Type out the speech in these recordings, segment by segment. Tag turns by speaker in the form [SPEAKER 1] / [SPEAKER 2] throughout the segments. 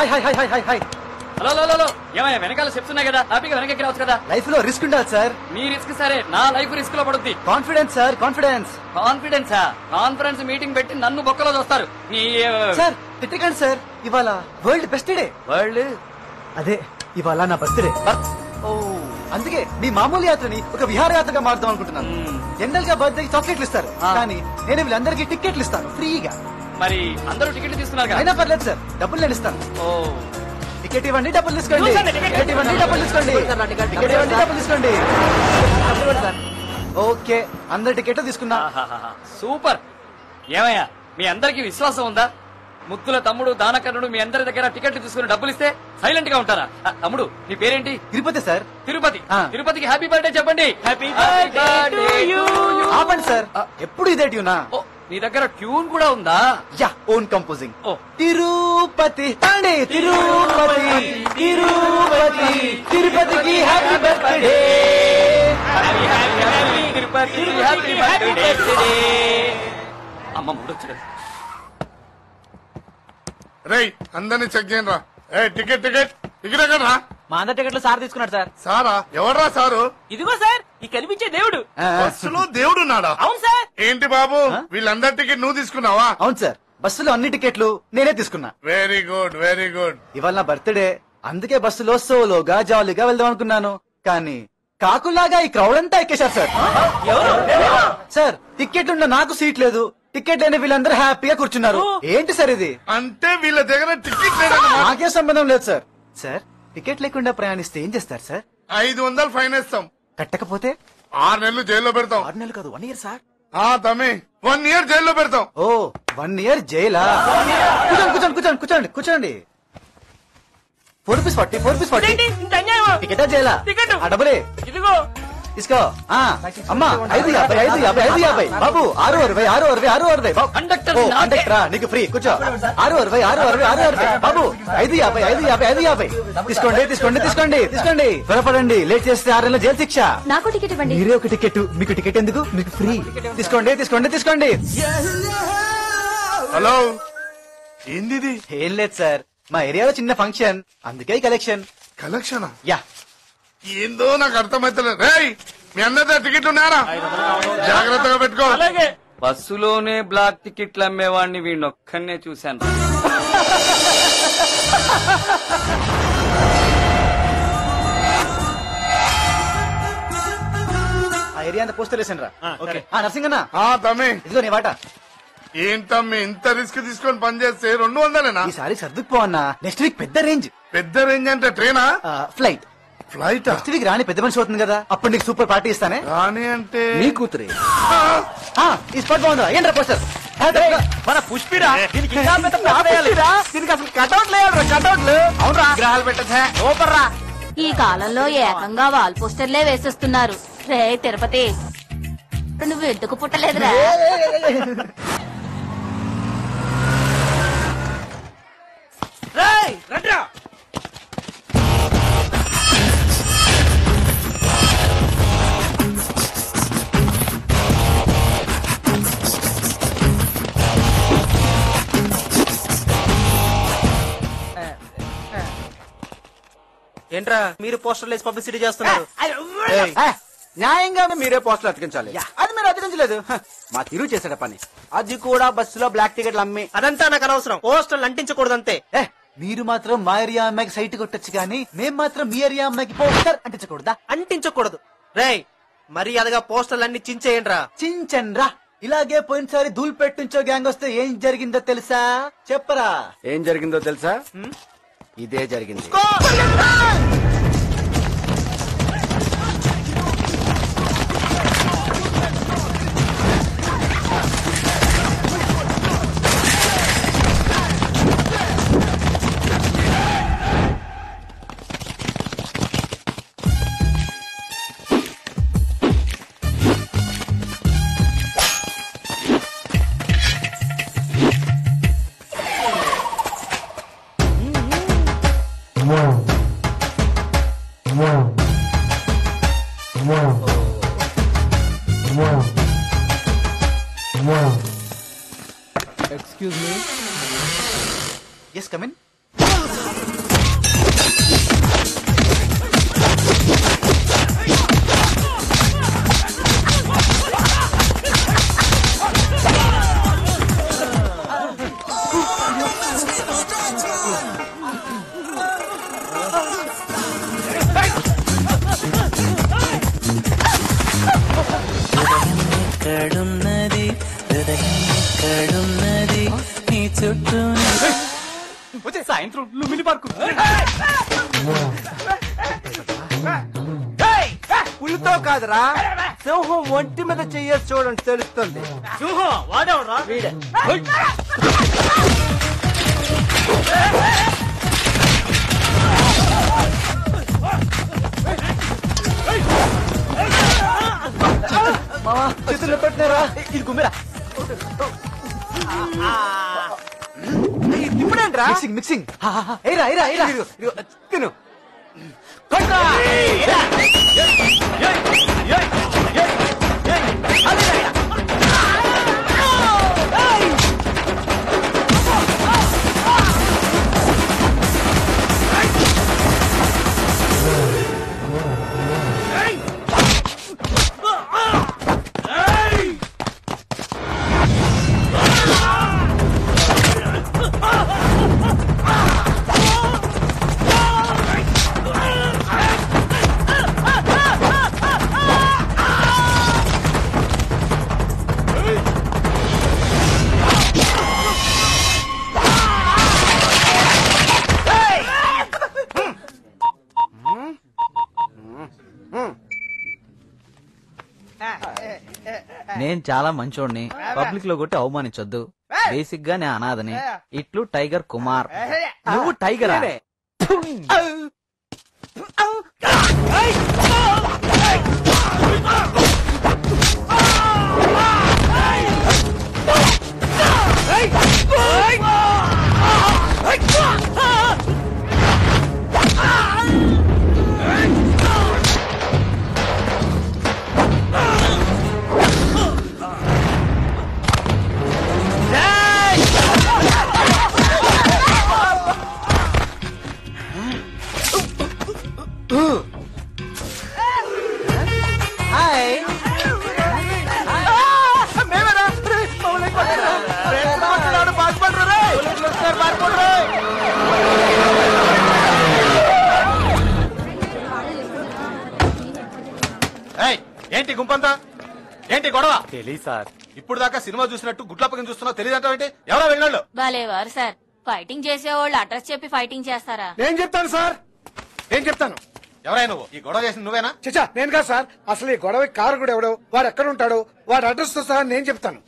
[SPEAKER 1] Hi hi hi hi hi hi
[SPEAKER 2] hello hello hello ఏమయ్యా వెనకాల steps ఉన్నాయి కదా హ్యాపీగా వెనక్కి రావచ్చు కదా
[SPEAKER 1] లైఫ్ లో రిస్క్ ఉండాలి సార్
[SPEAKER 2] నీ రిస్క్ సరే నా లైఫ్ రిస్క్ లో పడుద్ది
[SPEAKER 1] కాన్ఫిడెన్స్ సార్ కాన్ఫిడెన్స్
[SPEAKER 2] కాన్ఫిడెన్సా కాన్ఫరెన్స్ మీటింగ్ పెట్టి నన్ను బొక్కలో చూస్తారు నీ
[SPEAKER 1] సార్ తిట్టకండి సార్ ఇవాళ వరల్డ్ బెస్ట్ డే
[SPEAKER 2] వరల్డ్
[SPEAKER 1] అదే ఇవాళ నా బర్త్డే
[SPEAKER 2] ఓ
[SPEAKER 1] అందుకే మీ మామూలు యాత్రని ఒక విహారయాత్రగా మారుదాం అనుకుంటున్నాను
[SPEAKER 2] మ్మ్.
[SPEAKER 1] జనరల్ గా బర్త్డే చాక్లెట్లు ఇస్తారు
[SPEAKER 2] ఆ.
[SPEAKER 1] కానీ నేను వీళ్ళందరికీ టికెట్లు ఇస్తాను ఫ్రీగా
[SPEAKER 2] మరి అందరూ టికెట్లు తీసుకున్నారు కదా
[SPEAKER 1] అయినా పర్లేదు సార్ డబ్బులు నేను ఇస్తాను
[SPEAKER 2] ఓ
[SPEAKER 1] టికెట్ ఇవ్వండి డబ్బులు తీసుకోండి
[SPEAKER 2] చూసండి, టికెట్
[SPEAKER 1] టికెట్ ఇవ్వండి డబ్బులు తీసుకోండి టికెట్ ఇవ్వండి డబ్బులు తీసుకోండి ఓకే అందరు టికెట్ తీసుకున్నా
[SPEAKER 2] ఆహాహాహా. సూపర్ ఏమయ్యా మీ అందరికి విశ్వాసం ఉందా ముద్దుల తమ్ముడు దానకర్ణుడు మీ అందరి దగ్గర టికెట్లు తీసుకుని డబ్బులు ఇస్తే సైలెంట్ గా ఉంటారా ఆ, తమ్ముడు నీ పేరేంటి
[SPEAKER 1] తిరుపతి సార్
[SPEAKER 2] తిరుపతి
[SPEAKER 1] ఆ.
[SPEAKER 2] తిరుపతికి హ్యాపీ బర్త్డే చెప్పండి హ్యాపీ
[SPEAKER 1] ఆపండి సార్ ఎప్పుడు ఇదే ట్యూనా
[SPEAKER 2] ఓ నీ దగ్గర ట్యూన్ కూడా ఉందా
[SPEAKER 1] యా ఓన్ కంపోజింగ్
[SPEAKER 2] ఓ
[SPEAKER 1] తిరుపతి తాండే తిరుపతి తిరుపతి తిరుపతికి happy birthday
[SPEAKER 2] happy happy happy Tirupati happy birthday అమ్మ ముడొచ్చు
[SPEAKER 3] రేయ్ అందరినీ చెక్ చేయండి రా ఏ టికెట్ టికెట్ టికెట్ ఎక్కడ రా
[SPEAKER 4] మా అందరి టికెట్లు సార్ తీసుకున్నాడు సార్
[SPEAKER 3] సారా ఎవర్రా సారు
[SPEAKER 4] ఇదిగో సార్ ఈ కనిపించే దేవుడు
[SPEAKER 3] బస్సులో దేవుడు ఉన్నాడా
[SPEAKER 4] అవును సార్
[SPEAKER 3] ఏంటి బాబు వీళ్ళందరి టికెట్ నువ్వు తీసుకున్నావా
[SPEAKER 1] అవును సార్ బస్సులో అన్ని టికెట్లు నేనే తీసుకున్నా
[SPEAKER 3] వెరీ గుడ్ వెరీ గుడ్
[SPEAKER 1] ఇవాళ నా బర్త్డే అందుకే బస్సులో సోలోగా జాలీగా వెళ్దాం అనుకున్నాను కానీ కాకులాగా ఈ క్రౌడ్ అంతా ఎక్కేశారు సార్ సార్ టికెట్ ఉన్న నాకు సీట్ లేదు టికెట్ లేని వీళ్ళందరూ హ్యాపీగా కూర్చున్నారు ఏంటి సార్ ఇది
[SPEAKER 3] అంటే వీళ్ళ దగ్గర టికెట్ లేదన్నమాట
[SPEAKER 1] నాకే సంబంధం లేదు సార్ సార్ టికెట్ లేకుండా ప్రయాణిస్తే ఏం చేస్తారు సార్
[SPEAKER 3] ఐదు వందలు ఫైన్ వేస్తాం
[SPEAKER 1] కట్టకపోతే
[SPEAKER 3] ఆరు నెలలు జైల్లో పెడతాం
[SPEAKER 1] ఆరు నెలలు కాదు వన్ ఇయర్ సార్
[SPEAKER 3] ఆ తమ్మి వన్ ఇయర్ జైల్లో పెడతాం
[SPEAKER 1] ఓ వన్ ఇయర్ జైలా కూర్చోండి కూర్చోండి కూర్చోండి కూర్చోండి కూర్చోండి four piece forty four piece forty
[SPEAKER 4] ఏంటి? ఇంత అన్యాయమా?
[SPEAKER 1] టికెటా జైలా
[SPEAKER 4] టికెట్.
[SPEAKER 1] ఆ డబ్బులే
[SPEAKER 4] ఇదిగో
[SPEAKER 1] తీసుకో ఆ, అమ్మా ఐదు యాభై ఐదు యాభై ఐదు యాభై బాబు ఆరు అరవై ఆరు అరవై ఆరు అరవై బాబు
[SPEAKER 2] కండక్టర్
[SPEAKER 1] ఓ,
[SPEAKER 2] నాకే.
[SPEAKER 1] కండక్టరా నీకు ఫ్రీ కూర్చో ఆరు అరవై ఆరు అరవై ఆరు అరవై బాబు ఐదు యాభై ఐదు యాభై ఐదు యాభై తీసుకోండి తీసుకోండి తీసుకోండి తీసుకోండి త్వరపడండి లేట్ చేస్తే ఆరు నెలల జైలు శిక్ష
[SPEAKER 5] నాకు టికెట్ ఇవ్వండి
[SPEAKER 1] మీరే ఒక టికెట్ మీకు టికెట్ ఎందుకు మీకు ఫ్రీ తీసుకోండి తీసుకోండి తీసుకోండి
[SPEAKER 3] హలో ఏంది ఇది
[SPEAKER 1] ఏం లేదు సార్ మా ఏరియాలో చిన్న ఫంక్షన్ అందుకే కలెక్షన్
[SPEAKER 3] కలెక్షన్
[SPEAKER 1] యా
[SPEAKER 3] ఏందో నాకు అర్థమైతలేదు రేయ్ మీ అందరి టికెట్లు ఉన్నారా జాగ్రత్తగా పెట్టుకో
[SPEAKER 4] అలాగే
[SPEAKER 2] బస్సులోనే బ్లాక్ టికెట్లు అమ్మేవాడిని వీడినొక్కనే చూశాను
[SPEAKER 1] ఆ ఏరియా అంతా పోస్టర్ వేసాను రా ఓకే ఆ నరసింగన్న
[SPEAKER 3] ఆ తమ్మి
[SPEAKER 1] ఇదిగో నీ వాట
[SPEAKER 3] ఏంటమ్మి ఇంత రిస్క్ తీసుకొని పని చేస్తే రెండు వందలేనా
[SPEAKER 1] ఈసారి సర్దుకుపో అన్న నెక్స్ట్ వీక్ పెద్ద రేంజ్
[SPEAKER 3] పెద్ద రేంజ్ అంటే ట్రైనా
[SPEAKER 1] ఫ్లైట్
[SPEAKER 3] ఫ్లైట్
[SPEAKER 1] నెక్స్ట్ వీక్ రాని పెద్ద మనిషి అవుతుంది కదా అప్పుడు నీకు సూపర్ పార్టీ ఇస్తానే
[SPEAKER 3] రాని అంటే
[SPEAKER 1] నీ కూతురే ఆ, ఈ స్పాట్ బాగుందా ఏంట్రా పోస్టర్
[SPEAKER 4] మన పుష్పిరా దీనికి ఇంకా పెద్ద ప్లాన్ వేయాలి. దీనికి అసలు కటౌట్ లేదు కటౌట్లు అవునరా గ్రహాలు పెట్టచ్చా సూపర్ రా
[SPEAKER 5] ఈ కాలంలో ఏకంగా వాల్ పోస్టర్లే వేసేస్తున్నారు రే తిరుపతి నువ్వు ఎందుకు పుట్టలేదురా
[SPEAKER 4] రేయ్, రండ్రా. ఏంట్రా మీరు పోస్టర్లు వేసి పబ్లిసిటీ చేస్తున్నారు
[SPEAKER 1] ఏయ్, ఆ, న్యాయంగా మీరే పోస్టర్ అతికించాలి అది మీరు అతికించలేదు హ, మా తిరుగు చేసాడ పని అది కూడా బస్సులో బ్లాక్ టికెట్లు అమ్మి
[SPEAKER 4] అదంతా నాకు అనవసరం పోస్టర్లు అంటించకూడదు అంతే
[SPEAKER 1] ఏ మీరు మాత్రం మా ఏరియా అమ్మాయికి సైట్ కొట్టొచ్చు కానీ మేం మాత్రం మీ ఏరియా అమ్మాయికి పోస్టర్ అంటించకూడదా
[SPEAKER 4] అంటించకూడదు రేయ్ మర్యాదగా పోస్టర్లు అన్ని చించేయండిరా
[SPEAKER 1] చించన్ రా ఇలాగే పోయినసారి ధూల్ పెట్టించో గ్యాంగ్ వస్తే ఏం జరిగిందో తెలుసా చెప్పరా ఏం జరిగిందో తెలుసా ఇదే జరిగింది ఎస్ కమిన్
[SPEAKER 6] ఎక్కడున్నది హృదయం ఎక్కడున్నది నీ చుట్టూ
[SPEAKER 4] వచ్చే సాయంత్రం లుమిని పార్కు
[SPEAKER 7] పులితో కాదురా సింహం ఒంటి మీద చెయ్యేసి చూడండి తెలుస్తుంది వీడే
[SPEAKER 1] మావా చేతులు పెట్టినారా ఇది గుమ్మిరా
[SPEAKER 7] ఇప్పుడేంట్రా
[SPEAKER 1] మిక్సింగ్ మిక్సింగ్ ఏరా ఏరా ఏరా
[SPEAKER 7] ఇదిగో, ఇదిగో, తిను
[SPEAKER 8] నేను చాలా మంచోడిని పబ్లిక్ లో కొట్టి అవమానించొద్దు బేసిక్ గా నేను అనాథని ఇట్లు టైగర్ కుమార్ నువ్వు టైగర్
[SPEAKER 1] హాయ్
[SPEAKER 7] మేమేనా రే, మమ్మల్ని కొట్టరా? రే, కొట్టరాడు, బాగుపడరు రే. పోలీసులు వస్తున్నారు, పారిపోండి రే.
[SPEAKER 4] ఏంటి గుంపంతా ఏంటి గొడవ
[SPEAKER 7] తెలీదు సార్
[SPEAKER 4] ఇప్పుడు దాకా సినిమా చూసినట్టు గుడ్లప్పకం చూస్తున్నావు తెలియదంటావు ఏంటి ఎవరో వెళ్ళాళ్ళు
[SPEAKER 5] భలేవారు సార్ ఫైటింగ్ చేసేవాళ్ళు అడ్రస్ చెప్పి ఫైటింగ్ చేస్తారా
[SPEAKER 3] నేను చెప్తాను సార్ నేను చెప్తాను
[SPEAKER 4] ఎవరై నువ్వు ఈ గొడవ చేసిన నువ్వేనా
[SPEAKER 3] చచ్చా నేను కాదు సార్ అసలు ఈ గొడవ కారకుడు ఎవడో వాడు ఎక్కడ ఉంటాడో వాడి అడ్రస్ తో సహా నేను చెప్తాను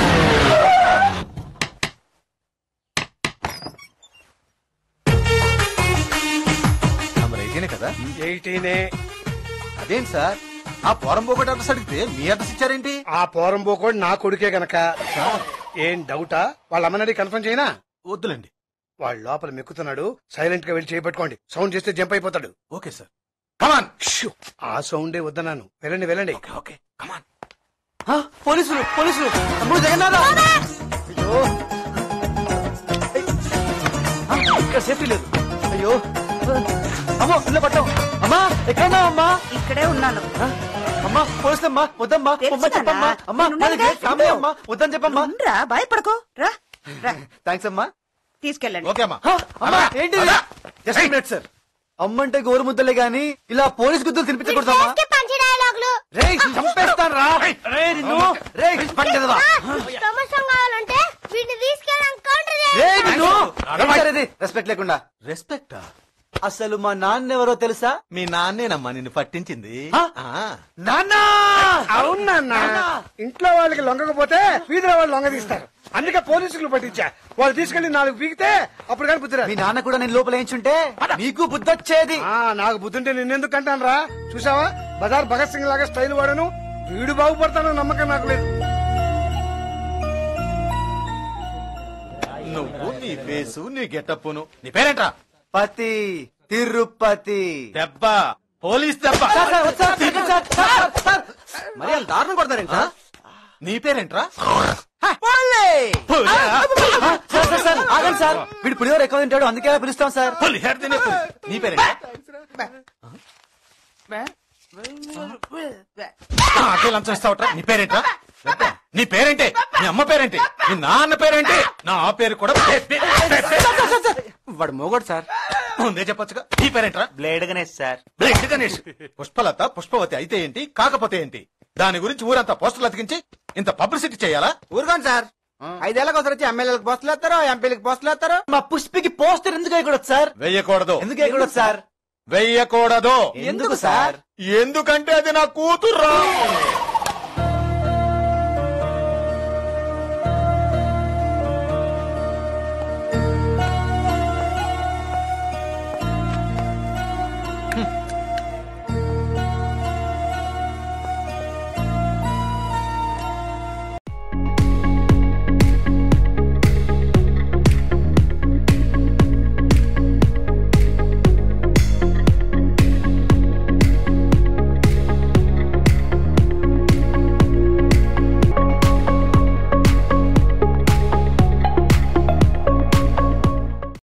[SPEAKER 4] నంబర్ ఎయిటీనే కదా
[SPEAKER 3] ఎయిటీనే
[SPEAKER 4] అదేంటి సార్ ఆ పోరం పోగొట్టి అడ్రస్ అడిగితే మీ అడ్రస్ ఇచ్చారేంటి
[SPEAKER 3] ఆ పోరం పోకోడు నా కొడుకే గనక ఏం డౌటా వాళ్ళ అమ్మనడి కన్ఫర్మ్ చేయనా
[SPEAKER 4] వద్దులేండి
[SPEAKER 3] వాడు లోపల మెక్కుతున్నాడు సైలెంట్ గా వెళ్ళి చేపట్టుకోండి సౌండ్ చేస్తే జంప్ అయిపోతాడు
[SPEAKER 4] ఓకే సార్ కమాన్
[SPEAKER 3] షూ, ఆ సౌండే వద్దన్నాను వెళ్ళండి వెళ్ళండి
[SPEAKER 4] ఓకే ఓకే కమాన్
[SPEAKER 1] ఆ, పోలీసులు పోలీసులు తమ్ముడు జగన్నాథ అయ్యో ఏయ్. ఆ, ఇక్కడ సేఫ్టీ లేదు అయ్యో అమ్మో ఇల్లు పట్టాం అమ్మా ఎక్కడున్నావు అమ్మా
[SPEAKER 9] ఇక్కడే ఉన్నాను
[SPEAKER 1] ఆ, అమ్మా పోలీసులమ్మా వద్దమ్మా
[SPEAKER 9] తెలుసు
[SPEAKER 1] అమ్మా చెప్పమ్మా
[SPEAKER 9] నాన్న.
[SPEAKER 1] అమ్మా
[SPEAKER 9] నేనున్నానుగా,
[SPEAKER 1] నాది గ్రేట్ ఫ్యామిలీ
[SPEAKER 9] ఇదిగో.
[SPEAKER 1] అమ్మా వద్దని చెప్పమ్మా
[SPEAKER 9] రా భయపడకో రా రా
[SPEAKER 1] థ్యాంక్స్ అమ్మా
[SPEAKER 9] తీసుకెళ్ళండి
[SPEAKER 4] ఓకే అమ్మా
[SPEAKER 1] ఆ, అమ్మా ఏంటి
[SPEAKER 4] అలా.
[SPEAKER 1] జస్ట్ మినిట్ సార్ అమ్మంటే గోరు ముద్దలే గాని ఇలా పోలీస్ గుద్దులు తినిపించకూడదమ్మా రేయ్ చంపేస్తాను రా రేయ్ నిన్ను రేయ్ పండదవా
[SPEAKER 10] కావాలంటే వీటిని తీసుకెళ్ళడానికి కౌంటర్
[SPEAKER 1] రేయ్ నిన్ను రెస్పెక్ట్ లేకుండా
[SPEAKER 4] రెస్పెక్టా
[SPEAKER 1] అసలు మా నాన్న ఎవరో తెలుసా
[SPEAKER 4] మీ నాన్నేనమ్మా నిన్ను పట్టించింది
[SPEAKER 1] ఆ?
[SPEAKER 4] ఆ.
[SPEAKER 1] నాన్న
[SPEAKER 3] అవునన్నా ఇంట్లో వాళ్ళకి లొంగకపోతే వీధిలో వాళ్ళు లొంగ తీస్తారు అందుకే పోలీసులు పట్టించా వాళ్ళు తీసుకెళ్లి నాలుగు పీకితే అప్పుడు కానీ బుద్ధి రాదు.
[SPEAKER 1] మీ నాన్న కూడా నేను లోపల వేయించుంటే నీకు బుద్ధి వచ్చేది
[SPEAKER 3] ఆ నాకు బుద్ధుంటే నిన్నెందుకు అంటాను రా చూసావా బజార్ భగత్ సింగ్ లాగా స్టైల్ వాడను వీడు బాగుపడతాను నమ్మకం నాకు లేదు
[SPEAKER 4] నువ్వు నీ ఫేసు నీ గెటప్పును నీ పేరేంట్రా
[SPEAKER 1] పతి తిరుపతి
[SPEAKER 4] దెబ్బ పోలీస్ దెబ్బ
[SPEAKER 1] సార్, సార్, వచ్చారా? Sir, sir, sir, sir. మరి అంత దారుణం కొడతారేంటి సార్?
[SPEAKER 4] నీ పేరేంట్రా
[SPEAKER 1] ఆ, సార్ సార్ సార్ ఆగండి సార్ వీడు పులిహోర ఎక్కువ తింటాడు అందుకే అలా పిలుస్తాం సార్
[SPEAKER 4] పులిహోర తినే పులి. నీ పేరేంట్రా
[SPEAKER 7] నాకే లంచం ఇస్తావట్రా నీ పేరేంట్రా నీ పేరేంటి నీ అమ్మ పేరేంటి నీ నాన్న పేరేంటి నా పేరు కూడా పె- పె- పె- పె-
[SPEAKER 1] వాడు మోగోడు సార్
[SPEAKER 7] ముందే చెప్పొచ్చుగా నీ పేరేంట్రా
[SPEAKER 4] blade Ganesh sir
[SPEAKER 7] blade Ganesh Pushpalatha పుష్పవతి అయితే ఏంటి కాకపోతే ఏంటి దాని గురించి ఊరంతా పోస్టర్లు అతికించి ఇంత పబ్లిసిటీ చేయాలా
[SPEAKER 1] ఊరుకోండి సార్ ఐదేళ్ళకి ఒకసారి వచ్చి ఎమ్మెల్యేలకు పోస్టులు వేస్తారు ఎంపీలకు పోస్టులు వేస్తారు మా పుష్పికి పోస్టర్ ఎందుకు వేయకూడదు సార్
[SPEAKER 7] వెయ్యకూడదు
[SPEAKER 1] ఎందుకు వేయకూడదు సార్
[SPEAKER 7] వెయ్యకూడదు
[SPEAKER 1] ఎందుకు సార్
[SPEAKER 7] ఎందుకంటే అది నా కూతుర్రా